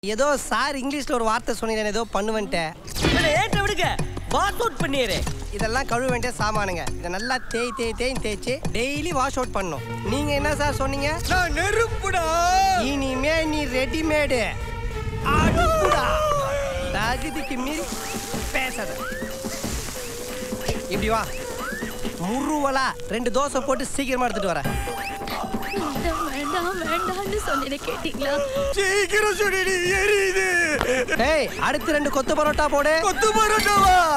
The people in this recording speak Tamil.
ஏதோ சார் இங்கிலீஷ்ல ஒரு வார்த்தை சொன்னீங்க ஏதோ பண்ணுவேன்ட்டேன் இவனை ஏற்ற விடுங்க வாஷ் அவுட் பண்ணிடுறே இதெல்லாம் கழுவ வேண்டிய சாமானுங்க இதை நல்லா தேய் தேய் தேய் தேய்ச்சி டெய்லி வாஷ் அவுட் பண்ணணும் நீங்க என்ன சார் சொன்னீங்க நான் நெருப்புடா இனிமே நீ ரெடிமேடு அடுப்புடா தகுதிக்கு மீறி பேசாத இப்படி வா முருவலா ரெண்டு தோசை போட்டு சீக்கிரமா எடுத்துட்டு வரேன் வேண்டாம் வேண்டாம் வேண்டாம்னு சொன்னேன் கேட்டீங்களா சீக்கிரம் சொல்லி எரியுது ஏய் அடுத்து ரெண்டு கொத்து பரோட்டா போடு கொத்து பரோட்டாவா